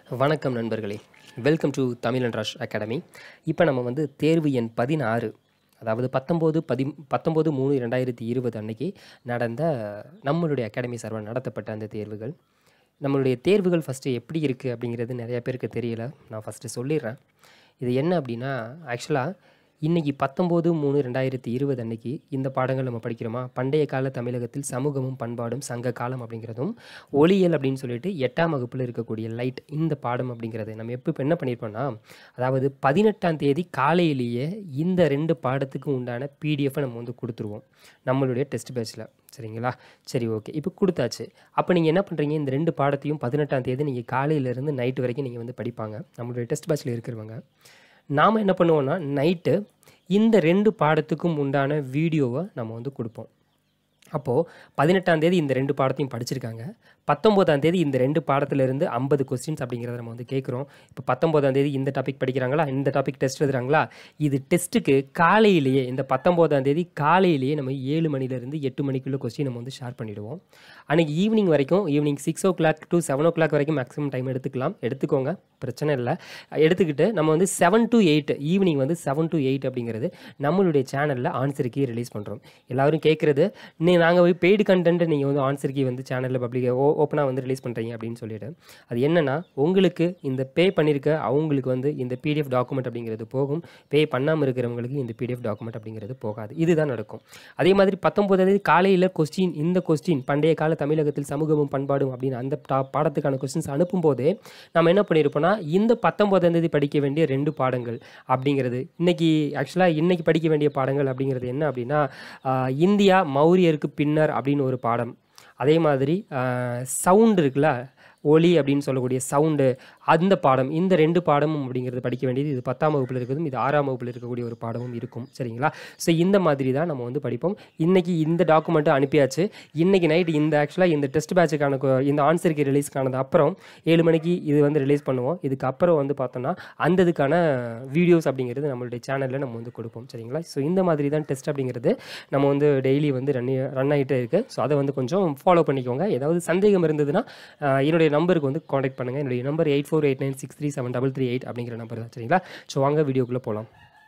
வணக்கம் நண்பர்களே welcome to Tamil and Rash academy இப்போ நம்ம வந்து தேர்வு எண் பதினாறு அதாவது பத்தொம்போது பதி பத்தொம்போது மூணு ரெண்டாயிரத்தி இருபது அன்னைக்கு நடந்த நம்மளுடைய அகாடமி சார்பாக நடத்தப்பட்ட அந்த தேர்வுகள் நம்மளுடைய தேர்வுகள் ஃபஸ்ட்டு எப்படி இருக்குது அப்படிங்கிறது நிறைய பேருக்கு தெரியல நான் ஃபஸ்ட்டு சொல்லிடுறேன் இது என்ன அப்படின்னா ஆக்சுவலாக இன்றைக்கி பத்தொம்போது மூணு ரெண்டாயிரத்தி இருபது அன்னைக்கு இந்த பாடங்கள் நம்ம படிக்கிறோமா பண்டைய கால தமிழகத்தில் சமூகமும் பண்பாடும் சங்க காலம் அப்படிங்கிறதும் ஒளியல் அப்படின்னு சொல்லிட்டு எட்டாம் வகுப்பில் இருக்கக்கூடிய லைட் இந்த பாடம் அப்படிங்கிறது நம்ம எப்போ இப்போ என்ன பண்ணியிருப்போம்னா அதாவது பதினெட்டாம் தேதி காலையிலேயே இந்த ரெண்டு பாடத்துக்கு உண்டான பிடிஎஃப்பை நம்ம வந்து கொடுத்துருவோம் நம்மளுடைய டெஸ்ட் பேட்சில் சரிங்களா சரி ஓகே இப்போ கொடுத்தாச்சு அப்போ நீங்கள் என்ன பண்ணுறீங்க இந்த ரெண்டு பாடத்தையும் பதினெட்டாம் தேதி நீங்கள் காலையிலேருந்து நைட்டு வரைக்கும் நீங்கள் வந்து படிப்பாங்க நம்மளுடைய டெஸ்ட் பேட்சில் இருக்கிறவங்க நாம் என்ன பண்ணுவோம்னா நைட்டு இந்த ரெண்டு பாடத்துக்கும் உண்டான வீடியோவை நம்ம வந்து கொடுப்போம் அப்போது பதினெட்டாம் தேதி இந்த ரெண்டு பாடத்தையும் படிச்சிருக்காங்க பத்தொம்போதாம் தேதி இந்த ரெண்டு பாடத்திலிருந்து ஐம்பது கொஸ்டின்ஸ் அப்படிங்கிறத நம்ம வந்து கேட்குறோம் இப்போ பத்தொம்போதாம் தேதி இந்த டாபிக் படிக்கிறாங்களா இந்த டாபிக் டெஸ்ட் எழுதுறாங்களா இது டெஸ்ட்டுக்கு காலையிலேயே இந்த பத்தொம்போதாம் தேதி காலையிலேயே நம்ம ஏழு மணிலேருந்து எட்டு மணிக்குள்ள கொஸ்டின் நம்ம வந்து ஷேர் பண்ணிவிடுவோம் அன்றைக்கி ஈவினிங் வரைக்கும் evening six o'clock to seven o'clock வரைக்கும் மேக்ஸிமம் டைம் எடுத்துக்கலாம் எடுத்துக்கோங்க பிரச்சனை இல்லை எடுத்துக்கிட்டு நம்ம வந்து செவன் டு எயிட் ஈவினிங் வந்து செவன் டு எயிட் அப்படிங்கிறது நம்மளுடைய சேனலில் ஆன்சர் கீ ரிலீஸ் பண்ணுறோம் எல்லாரும் கேட்குறது நீ நாங்கள் போய் பெய்டு கண்டென்ட் நீங்கள் வந்து ஆன்சர் கீ வந்து சேனலில் பப்ளிக் ஓ ஓப்பனாக வந்து ரிலீஸ் பண்ணுறீங்க அப்படின்னு சொல்லிட்டு அது என்னென்னா உங்களுக்கு இந்த பே பண்ணியிருக்க அவங்களுக்கு வந்து இந்த பிடிஎஃப் டாக்குமெண்ட் அப்படிங்கிறது போகும் பே பண்ணாமல் இருக்கிறவங்களுக்கு இந்த பிடிஎஃப் டாக்குமெண்ட் அப்படிங்கிறது போகாது இதுதான் நடக்கும் அதே மாதிரி பத்தொம்போதாவது காலையில் கொஸ்டின் இந்த கொஸ்டின் பண்டைய கால தமிழகத்தில் சமூகமும் பண்பாடும் அப்படின்னு அந்த டா- பாடத்துக்கான கொஸ்டின்ஸ் அனுப்பும்போதே நம்ம என்ன பண்ணியிருப்போம்னா இந்த பத்தொம்போதாம் தேதி படிக்க வேண்டிய ரெண்டு பாடங்கள் அப்படிங்கிறது இன்னைக்கு ஆக்சுவலாக இன்னைக்கு படிக்க வேண்டிய பாடங்கள் அப்படிங்கிறது என்ன அப்படின்னா ஆஹ், இந்தியா மௌரியருக்கு பின்னர் அப்படின்னு ஒரு பாடம் அதே மாதிரி சவுண்ட் இருக்குல்ல ஒலி அப்படின்னு சொல்லக்கூடிய சவுண்டு அந்த பாடம் இந்த ரெண்டு பாடமும் அப்படிங்கிறது படிக்க வேண்டியது இது பத்தாம் வகுப்பில் இருக்கிறதும் இது ஆறாம் வகுப்பில் இருக்கக்கூடிய ஒரு பாடமும் இருக்கும் சரிங்களா ஸோ இந்த மாதிரி தான் நம்ம வந்து படிப்போம் இன்னைக்கு இந்த டாக்குமெண்ட்டை அனுப்பியாச்சு இன்னைக்கு நைட் இந்த ஆக்சுவலாக இந்த டெஸ்ட் பேட்சுக்கான கொ- இந்த ஆன்சருக்கு ரிலீஸ்க்கானது அப்புறம் ஏழு மணிக்கு இது வந்து ரிலீஸ் பண்ணுவோம் இதுக்கு அப்புறம் வந்து பார்த்தோம்னா அந்த இதுக்கான வீடியோஸ் அப்படிங்கிறது நம்மளுடைய சேனலில் நம்ம வந்து கொடுப்போம் சரிங்களா ஸோ இந்த மாதிரி தான் டெஸ்ட் அப்படிங்கிறது நம்ம வந்து டெய்லி வந்து ரன் ரன் ஆகிட்டே இருக்குது ஸோ அதை வந்து கொஞ்சம் ஃபாலோ பண்ணிக்கோங்க ஏதாவது சந்தேகம் இருந்ததுன்னா ஆஹ், என்னுடைய நம்பருக்கு வந்து காண்டாக்ட் பண்ணுங்கள் என்னுடைய number eight four eight nine six three seven double three eight அப்படிங்கிற நம்பர் தான் சரிங்களா ஸோ வாங்க வீடியோக்குள்ளே போகலாம்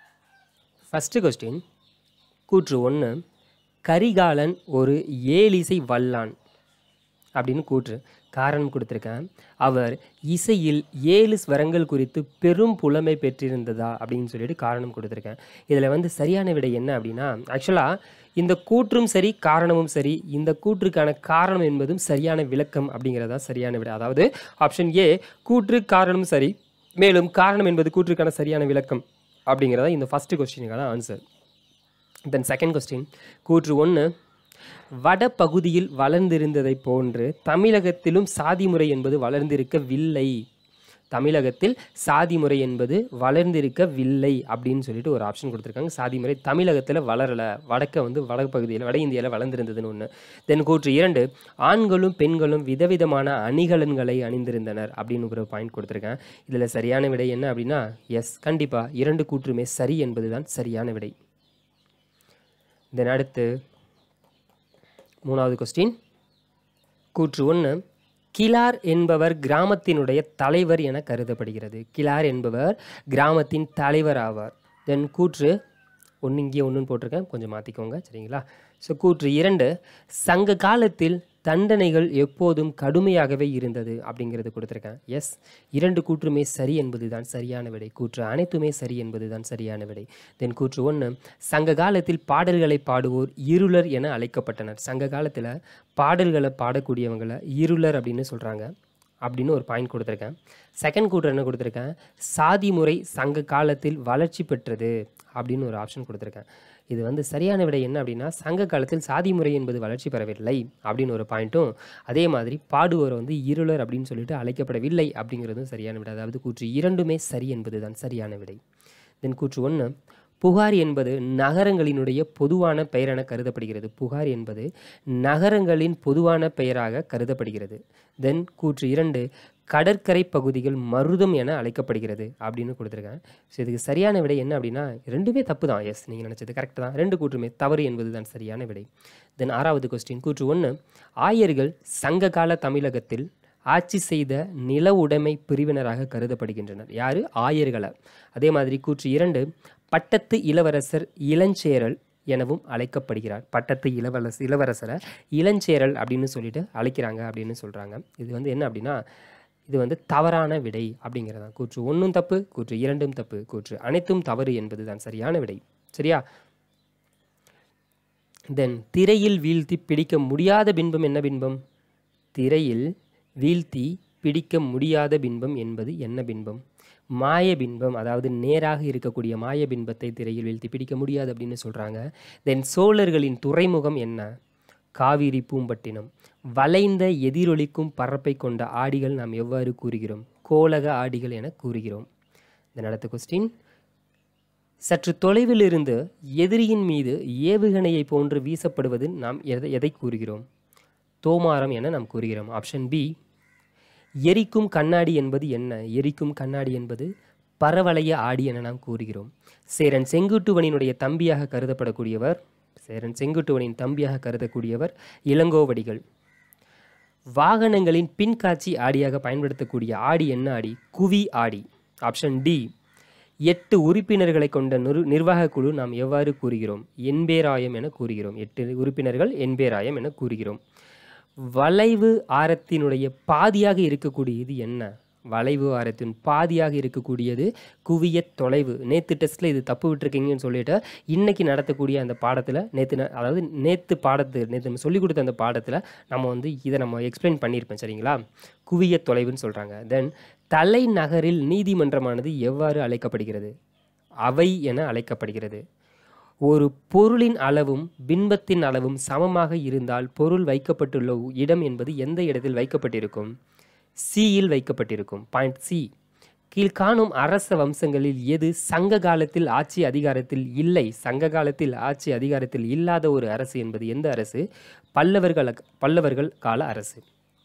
ஃபஸ்ட்டு கொஸ்டின் கூற்று ஒன்று கரிகாலன் ஒரு ஏலிசை வல்லான் அப்படின்னு கூற்று காரணம் கொடுத்துருக்கேன் அவர் இசையில் ஏழு ஸ்வரங்கள் குறித்து பெரும் புலமை பெற்றிருந்ததா அப்படின்னு சொல்லிட்டு காரணம் கொடுத்துருக்கேன் இதில் வந்து சரியான விடை என்ன அப்படின்னா ஆக்சுவலாக இந்த கூற்றும் சரி காரணமும் சரி இந்த கூற்றுக்கான காரணம் என்பதும் சரியான விளக்கம் அப்படிங்கிறதா சரியான விடை அதாவது ஆப்ஷன் ஏ கூற்று காரணம் சரி மேலும் காரணம் என்பது கூற்றுக்கான சரியான விளக்கம் அப்படிங்கிறதா இந்த ஃபஸ்ட்டு கொஸ்டினுக்கான ஆன்சர் தென் செகண்ட் கொஸ்டின் கூற்று ஒன்று வடபகுதியில் வளர்ந்திருந்ததைப் போன்று தமிழகத்திலும் சாதி முறை என்பது வளர்ந்திருக்கவில்லை தமிழகத்தில் சாதி முறை என்பது வளர்ந்திருக்கவில்லை அப்படின்னு சொல்லிட்டு ஒரு ஆப்ஷன் கொடுத்துருக்காங்க சாதி முறை தமிழகத்தில் வளரலை வடக்க வந்து வடபகுதியில் வட இந்தியாவில் வளர்ந்திருந்ததுன்னு ஒன்று தென் கூற்று இரண்டு ஆண்களும் பெண்களும் விதவிதமான அணிகலன்களை அணிந்திருந்தனர் அப்படின்னு ஒரு பாயிண்ட் கொடுத்துருக்கேன் இதில் சரியான விடை என்ன அப்படின்னா எஸ் கண்டிப்பாக இரண்டு கூற்றுமே சரி என்பதுதான் சரியான விடை தென் அடுத்து மூணாவது கொஸ்டின் கூற்று ஒன்று கிலார் என்பவர் கிராமத்தினுடைய தலைவர் என கருதப்படுகிறது கிலார் என்பவர் கிராமத்தின் தலைவர் ஆவார் தென் கூற்று ஒன்று இங்கே ஒன்றுன்னு போட்டிருக்கேன் கொஞ்சம் மாற்றிக்கோங்க சரிங்களா ஸோ கூற்று இரண்டு சங்க காலத்தில் தண்டனைகள் எப்போதும் கடுமையாகவே இருந்தது அப்படிங்கிறது கொடுத்துருக்கேன் எஸ் இரண்டு கூற்றுமே சரி என்பது தான் சரியான விடை கூற்று அனைத்துமே சரி என்பது தான் சரியான விடை தென் கூற்று ஒன்று சங்க காலத்தில் பாடல்களை பாடுவோர் இருளர் என அழைக்கப்பட்டனர் சங்க காலத்தில் பாடல்களை பாடக்கூடியவங்களை இருளர் அப்படின்னு சொல்கிறாங்க அப்படின்னு ஒரு பாயிண்ட் கொடுத்துருக்கேன் செகண்ட் கூற்று என்ன கொடுத்துருக்கேன் சாதி முறை சங்க காலத்தில் வளர்ச்சி பெற்றது அப்படின்னு ஒரு ஆப்ஷன் கொடுத்துருக்கேன் இது வந்து சரியான விடை என்ன அப்படின்னா சங்க காலத்தில் சாதி முறை என்பது வளர்ச்சி பெறவில்லை அப்படின்னு ஒரு பாயிண்ட்டும் அதே மாதிரி பாடுவோர் வந்து இருளர் அப்படின்னு சொல்லிட்டு அழைக்கப்படவில்லை அப்படிங்கிறதும் சரியான விடை அதாவது கூற்று இரண்டுமே சரி என்பது தான் சரியான விடை தென் கூற்று ஒன்று புகார் என்பது நகரங்களினுடைய பொதுவான பெயர் என கருதப்படுகிறது புகார் என்பது நகரங்களின் பொதுவான பெயராக கருதப்படுகிறது தென் கூற்று இரண்டு கடற்கரை பகுதிகள் மருதம் என அழைக்கப்படுகிறது அப்படின்னு கொடுத்துருக்கேன் ஸோ இதுக்கு சரியான விடை என்ன அப்படின்னா ரெண்டுமே தப்பு தான் எஸ் நீங்கள் நினச்சது கரெக்ட் தான் ரெண்டு கூற்றுமே தவறு என்பது தான் சரியான விடை தென் ஆறாவது கொஸ்டின் கூற்று ஒன்று ஆயர்கள் சங்ககால தமிழகத்தில் ஆட்சி செய்த நில உடைமை பிரிவினராக கருதப்படுகின்றனர் யாரு ஆயர்களை அதே மாதிரி கூற்று இரண்டு பட்டத்து இளவரசர் இளஞ்சேரல் எனவும் அழைக்கப்படுகிறார் பட்டத்து இளவரச இளவரசரை இளஞ்சேரல் அப்படின்னு சொல்லிட்டு அழைக்கிறாங்க அப்படின்னு சொல்கிறாங்க இது வந்து என்ன அப்படின்னா இது வந்து தவறான விடை அப்படிங்கிறதா கூற்று ஒன்றும் தப்பு கூற்று இரண்டும் தப்பு கூற்று அனைத்தும் தவறு என்பது தான் சரியான விடை சரியா தென் திரையில் வீழ்த்தி பிடிக்க முடியாத பின்பம் என்ன பின்பம் திரையில் வீழ்த்தி பிடிக்க முடியாத பின்பம் என்பது என்ன பின்பம் மாய பின்பம் அதாவது நேராக இருக்கக்கூடிய மாய பின்பத்தை திரையில் வீழ்த்தி பிடிக்க முடியாது அப்படின்னு சொல்கிறாங்க தென் சோழர்களின் துறைமுகம் என்ன காவிரி பூம்பட்டினம் வளைந்த எதிரொலிக்கும் பரப்பை கொண்ட ஆடிகள் நாம் எவ்வாறு கூறுகிறோம் கோலக ஆடிகள் என கூறுகிறோம் தென் அடுத்த கொஸ்டின் சற்று தொலைவில் இருந்து எதிரியின் மீது ஏவுகணையை போன்று வீசப்படுவது நாம் எதை எதை கூறுகிறோம் தோமாரம் என நாம் கூறுகிறோம் ஆப்ஷன் பி எரிக்கும் கண்ணாடி என்பது என்ன எரிக்கும் கண்ணாடி என்பது பரவளைய ஆடி என நாம் கூறுகிறோம் சேரன் செங்குட்டுவனினுடைய தம்பியாக கருதப்படக்கூடியவர் சேரன் செங்குட்டுவனின் தம்பியாக கருதக்கூடியவர் இளங்கோவடிகள் வாகனங்களின் பின்காட்சி ஆடியாக பயன்படுத்தக்கூடிய ஆடி என்ன ஆடி குவி ஆடி ஆப்ஷன் டி எட்டு உறுப்பினர்களை கொண்ட நிரு நிர்வாக குழு நாம் எவ்வாறு கூறுகிறோம் எண்பேராயம் என கூறுகிறோம் எட்டு உறுப்பினர்கள் எண்பேராயம் என கூறுகிறோம் வளைவு ஆரத்தினுடைய பாதியாக இருக்கக்கூடியது என்ன வளைவு ஆரத்தின் பாதியாக இருக்கக்கூடியது குவிய தொலைவு நேற்று டெஸ்ட்டில் இது தப்பு விட்டுருக்கீங்கன்னு சொல்லிட்டு இன்னைக்கு நடத்தக்கூடிய அந்த பாடத்தில் நேற்று அதாவது நேற்று பாடத்து நேற்று நம்ம சொல்லிக் கொடுத்த அந்த பாடத்தில் நம்ம வந்து இதை நம்ம எக்ஸ்பிளைன் பண்ணியிருப்பேன் சரிங்களா குவிய தொலைவுன்னு சொல்கிறாங்க தென் தலைநகரில் நீதிமன்றமானது எவ்வாறு அழைக்கப்படுகிறது அவை என அழைக்கப்படுகிறது ஒரு பொருளின் அளவும் பின்பத்தின் அளவும் சமமாக இருந்தால் பொருள் வைக்கப்பட்டுள்ள இடம் என்பது எந்த இடத்தில் வைக்கப்பட்டிருக்கும் சியில் வைக்கப்பட்டிருக்கும் பாயிண்ட் சி கீழ்காணும் அரச வம்சங்களில் எது சங்க காலத்தில் ஆட்சி அதிகாரத்தில் இல்லை சங்க காலத்தில் ஆட்சி அதிகாரத்தில் இல்லாத ஒரு அரசு என்பது எந்த அரசு பல்லவர்கள் பல்லவர்கள் கால அரசு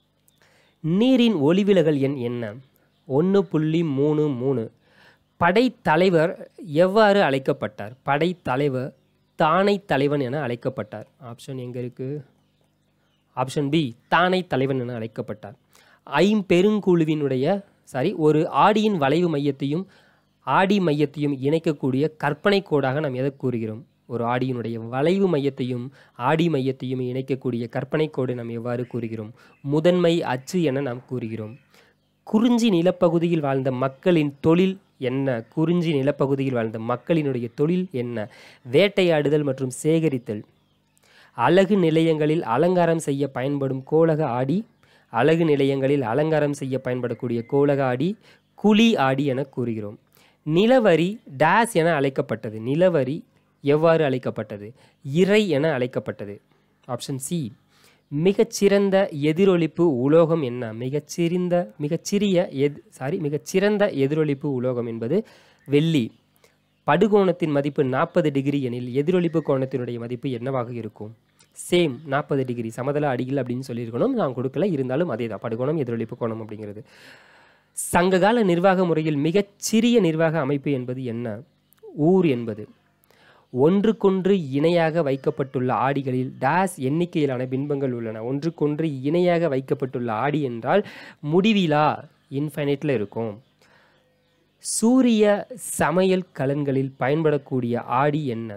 நீரின் ஒளிவிலகல் எண் என்ன ஒன்று புள்ளி மூணு மூணு படைத்தலைவர் எவ்வாறு அழைக்கப்பட்டார் படைத்தலைவர் தானை தலைவன் என அழைக்கப்பட்டார் ஆப்ஷன் எங்கே இருக்குது ஆப்ஷன் பி தானை தலைவன் என அழைக்கப்பட்டார் ஐம்பெருங்குழுவினுடைய சாரி ஒரு ஆடியின் வளைவு மையத்தையும் ஆடி மையத்தையும் இணைக்கக்கூடிய கற்பனை கோடாக நாம் எதை கூறுகிறோம் ஒரு ஆடியினுடைய வளைவு மையத்தையும் ஆடி மையத்தையும் இணைக்கக்கூடிய கற்பனை கோடு நாம் எவ்வாறு கூறுகிறோம் முதன்மை அச்சு என நாம் கூறுகிறோம் குறிஞ்சி நிலப்பகுதியில் வாழ்ந்த மக்களின் தொழில் என்ன குறிஞ்சி நிலப்பகுதியில் வாழ்ந்த மக்களினுடைய தொழில் என்ன வேட்டையாடுதல் மற்றும் சேகரித்தல் அழகு நிலையங்களில் அலங்காரம் செய்ய பயன்படும் கோலக ஆடி அழகு நிலையங்களில் அலங்காரம் செய்ய பயன்படக்கூடிய கோலக ஆடி குழி ஆடி என கூறுகிறோம் நிலவரி டேஸ் என அழைக்கப்பட்டது நிலவரி எவ்வாறு அழைக்கப்பட்டது இறை என அழைக்கப்பட்டது ஆப்ஷன் சி மிகச்சிறந்த எதிரொலிப்பு உலோகம் என்ன மிகச்சிறந்த மிகச்சிறிய எத் சாரி மிகச்சிறந்த எதிரொலிப்பு உலோகம் என்பது வெள்ளி படுகோணத்தின் மதிப்பு நாற்பது டிகிரி எனில் எதிரொலிப்பு கோணத்தினுடைய மதிப்பு என்னவாக இருக்கும் சேம் நாற்பது டிகிரி சமதள அடிகள் அப்படின்னு சொல்லியிருக்கணும் நான் கொடுக்கல இருந்தாலும் அதே தான் படுகோணம் எதிரொலிப்பு கோணம் அப்படிங்கிறது சங்ககால நிர்வாக முறையில் மிகச்சிறிய நிர்வாக அமைப்பு என்பது என்ன ஊர் என்பது ஒன்றுக்கொன்று இணையாக வைக்கப்பட்டுள்ள ஆடிகளில் டேஸ் எண்ணிக்கையிலான பின்பங்கள் உள்ளன ஒன்றுக்கொன்று இணையாக வைக்கப்பட்டுள்ள ஆடி என்றால் முடிவிலா இன்ஃபைனைட்டில் இருக்கும் சூரிய சமையல் கலன்களில் பயன்படக்கூடிய ஆடி என்ன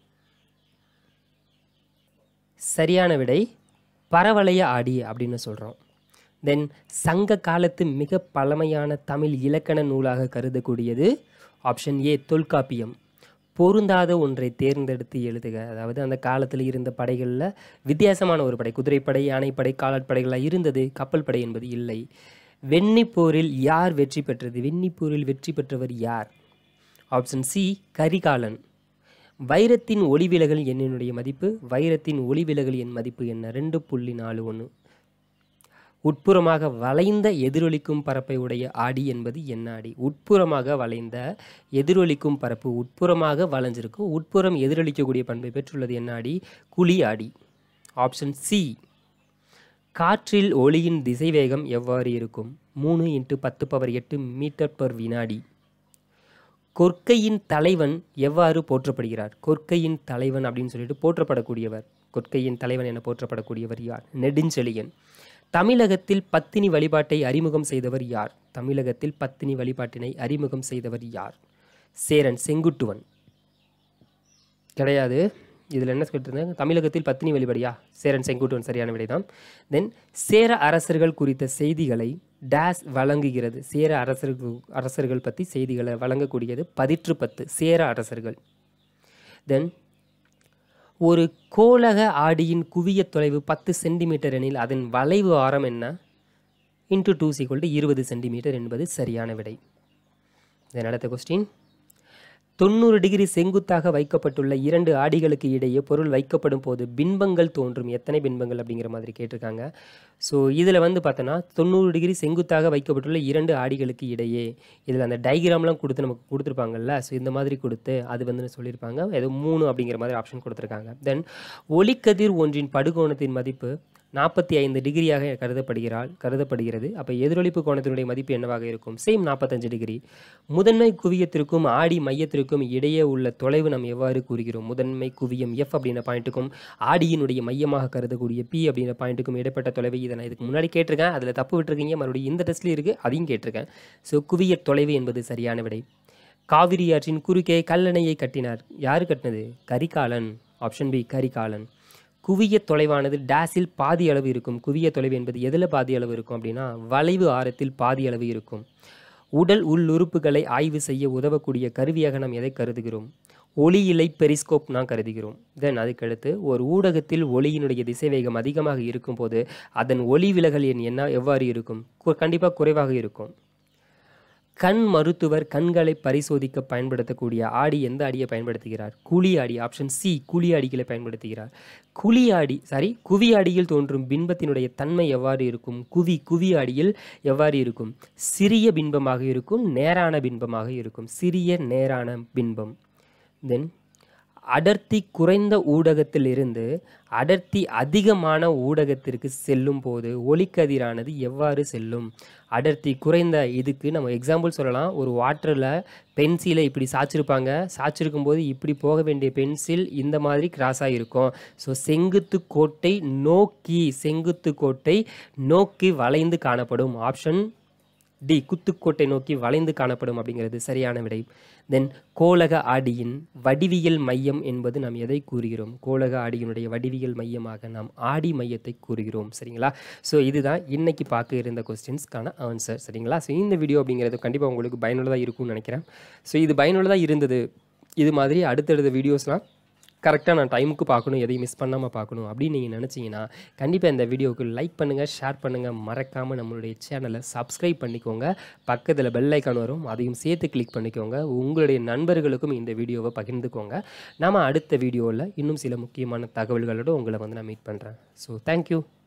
சரியான விடை பரவளைய ஆடி அப்படின்னு சொல்கிறோம் தென் சங்க காலத்து மிக பழமையான தமிழ் இலக்கண நூலாக கருதக்கூடியது ஆப்ஷன் ஏ தொல்காப்பியம் பொருந்தாத ஒன்றை தேர்ந்தெடுத்து எழுதுக அதாவது அந்த காலத்தில் இருந்த படைகளில் வித்தியாசமான ஒரு படை குதிரைப்படை யானைப்படை காலாட்படைகளாக இருந்தது கப்பல் படை என்பது இல்லை வெண்ணிப்போரில் யார் வெற்றி பெற்றது வெண்ணிப்போரில் வெற்றி பெற்றவர் யார் ஆப்ஷன் சி கரிகாலன் வைரத்தின் ஒளிவிலகல் எண்ணினுடைய மதிப்பு வைரத்தின் ஒளிவிலகல் எண் மதிப்பு என்ன ரெண்டு புள்ளி நாலு ஒன்று உட்புறமாக வளைந்த எதிரொலிக்கும் பரப்பை உடைய ஆடி என்பது என்ன ஆடி உட்புறமாக வளைந்த எதிரொலிக்கும் பரப்பு உட்புறமாக வளைஞ்சிருக்கும் உட்புறம் எதிரொலிக்கக்கூடிய பண்பை பெற்றுள்ளது என்ன ஆடி குழி ஆடி ஆப்ஷன் சி காற்றில் ஒளியின் திசைவேகம் எவ்வாறு இருக்கும் மூணு இன்ட்டு பத்து பவர் எட்டு மீட்டர் பர் வினாடி கொற்கையின் தலைவன் எவ்வாறு போற்றப்படுகிறார் கொற்கையின் தலைவன் அப்படின்னு சொல்லிட்டு போற்றப்படக்கூடியவர் கொற்கையின் தலைவன் என போற்றப்படக்கூடியவர் யார் நெடுஞ்செழியன் தமிழகத்தில் பத்தினி வழிபாட்டை அறிமுகம் செய்தவர் யார் தமிழகத்தில் பத்தினி வழிபாட்டினை அறிமுகம் செய்தவர் யார் சேரன் செங்குட்டுவன் கிடையாது இதில் என்ன கேட்டிருந்தாங்க தமிழகத்தில் பத்தினி வழிபடியா சேரன் செங்குட்டுவன் சரியான விடைதான் தென் சேர அரசர்கள் குறித்த செய்திகளை டேஸ் வழங்குகிறது சேர அரசர்கள் அரசர்கள் பற்றி செய்திகளை வழங்கக்கூடியது பதிற்று பத்து சேர அரசர்கள் தென் ஒரு கோலக ஆடியின் குவிய தொலைவு பத்து சென்டிமீட்டர் எனில் அதன் வளைவு ஆரம் என்ன இன்ட்டு டூ சீக்வல் டு இருபது சென்டிமீட்டர் என்பது சரியான விடை தென் அடுத்த கொஸ்டின் தொண்ணூறு டிகிரி செங்குத்தாக வைக்கப்பட்டுள்ள இரண்டு ஆடிகளுக்கு இடையே பொருள் வைக்கப்படும் போது பின்பங்கள் தோன்றும் எத்தனை பின்பங்கள் அப்படிங்கிற மாதிரி கேட்டிருக்காங்க ஸோ இதில் வந்து பார்த்தோன்னா தொண்ணூறு டிகிரி செங்குத்தாக வைக்கப்பட்டுள்ள இரண்டு ஆடிகளுக்கு இடையே இதில் அந்த டயக்ராம்லாம் கொடுத்து நமக்கு கொடுத்துருப்பாங்கல்ல ஸோ இந்த மாதிரி கொடுத்து அது வந்து சொல்லியிருப்பாங்க ஏதோ மூணு அப்படிங்கிற மாதிரி ஆப்ஷன் கொடுத்துருக்காங்க தென் ஒளிக்கதிர் ஒன்றின் படுகோணத்தின் மதிப்பு நாற்பத்தி ஐந்து டிகிரியாக கருதப்படுகிறாள் கருதப்படுகிறது அப்போ எதிரொலிப்பு கோணத்தினுடைய மதிப்பு என்னவாக இருக்கும் சேம் நாற்பத்தஞ்சு டிகிரி முதன்மை குவியத்திற்கும் ஆடி மையத்திற்கும் இடையே உள்ள தொலைவு நாம் எவ்வாறு கூறுகிறோம் முதன்மை குவியம் எஃப் அப்படின்ற பாயிண்ட்டுக்கும் ஆடியினுடைய மையமாக கருதக்கூடிய பி அப்படின்ற பாயிண்ட்டுக்கும் இடைப்பட்ட தொலைவு இதை நான் இதுக்கு முன்னாடி கேட்டிருக்கேன் அதில் தப்பு விட்டுருக்கீங்க மறுபடியும் இந்த டெஸ்ட்லேயும் இருக்குது அதையும் கேட்டிருக்கேன் ஸோ குவிய தொலைவு என்பது சரியான விடை காவிரி ஆற்றின் குறுக்கே கல்லணையை கட்டினார் யார் கட்டினது கரிகாலன் ஆப்ஷன் பி கரிகாலன் குவிய தொலைவானது டேஸில் பாதி அளவு இருக்கும் குவிய தொலைவு என்பது எதில் பாதி அளவு இருக்கும் அப்படின்னா வளைவு ஆரத்தில் பாதி அளவு இருக்கும் உடல் உள்ளுறுப்புகளை ஆய்வு செய்ய உதவக்கூடிய கருவியாக நாம் எதை கருதுகிறோம் ஒளி இலை பெரிஸ்கோப் நாம் கருதுகிறோம் தென் அதுக்கடுத்து ஒரு ஊடகத்தில் ஒளியினுடைய திசைவேகம் அதிகமாக இருக்கும்போது அதன் ஒளி விலகல் எண் என்ன எவ்வாறு இருக்கும் கண்டிப்பாக குறைவாக இருக்கும் கண் மருத்துவர் கண்களை பரிசோதிக்க பயன்படுத்தக்கூடிய ஆடி எந்த ஆடியை பயன்படுத்துகிறார் குழி ஆடி ஆப்ஷன் சி குழி ஆடிகளை பயன்படுத்துகிறார் குழி ஆடி சாரி குவி ஆடியில் தோன்றும் பின்பத்தினுடைய தன்மை எவ்வாறு இருக்கும் குவி குவி ஆடியில் எவ்வாறு இருக்கும் சிறிய பின்பமாக இருக்கும் நேரான பின்பமாக இருக்கும் சிறிய நேரான பின்பம் தென் அடர்த்தி குறைந்த ஊடகத்திலிருந்து அடர்த்தி அதிகமான ஊடகத்திற்கு செல்லும் போது ஒளிக்கதிரானது எவ்வாறு செல்லும் அடர்த்தி குறைந்த இதுக்கு நம்ம எக்ஸாம்பிள் சொல்லலாம் ஒரு வாட்டரில் பென்சிலை இப்படி சாய்ச்சிருப்பாங்க சாய்ச்சிருக்கும் போது இப்படி போக வேண்டிய பென்சில் இந்த மாதிரி கிராஸ் ஆகிருக்கும் ஸோ செங்குத்து கோட்டை நோக்கி செங்குத்து கோட்டை நோக்கி வளைந்து காணப்படும் ஆப்ஷன் டி குத்துக்கோட்டை நோக்கி வளைந்து காணப்படும் அப்படிங்கிறது சரியான விடை தென் கோலக ஆடியின் வடிவியல் மையம் என்பது நாம் எதை கூறுகிறோம் கோலக ஆடியினுடைய வடிவியல் மையமாக நாம் ஆடி மையத்தை கூறுகிறோம் சரிங்களா ஸோ இதுதான் இன்னைக்கு பார்க்க இருந்த கொஸ்டின்ஸ்க்கான ஆன்சர் சரிங்களா ஸோ இந்த வீடியோ அப்படிங்கிறது கண்டிப்பாக உங்களுக்கு பயனுள்ளதாக இருக்கும்னு நினைக்கிறேன் ஸோ இது பயனுள்ளதாக இருந்தது இது மாதிரி அடுத்தடுத்த வீடியோஸ்லாம் கரெக்டாக நான் டைமுக்கு பார்க்கணும் எதையும் மிஸ் பண்ணாமல் பார்க்கணும் அப்படின்னு நீங்கள் நினச்சிங்கன்னா கண்டிப்பாக இந்த வீடியோவுக்கு லைக் பண்ணுங்கள் ஷேர் பண்ணுங்கள் மறக்காமல் நம்மளுடைய சேனலை சப்ஸ்கிரைப் பண்ணிக்கோங்க பக்கத்தில் பெல் ஐக்கான் வரும் அதையும் சேர்த்து கிளிக் பண்ணிக்கோங்க உங்களுடைய நண்பர்களுக்கும் இந்த வீடியோவை பகிர்ந்துக்கோங்க நம்ம அடுத்த வீடியோவில் இன்னும் சில முக்கியமான தகவல்களோடு உங்களை வந்து நான் மீட் பண்ணுறேன் ஸோ தேங்க்யூ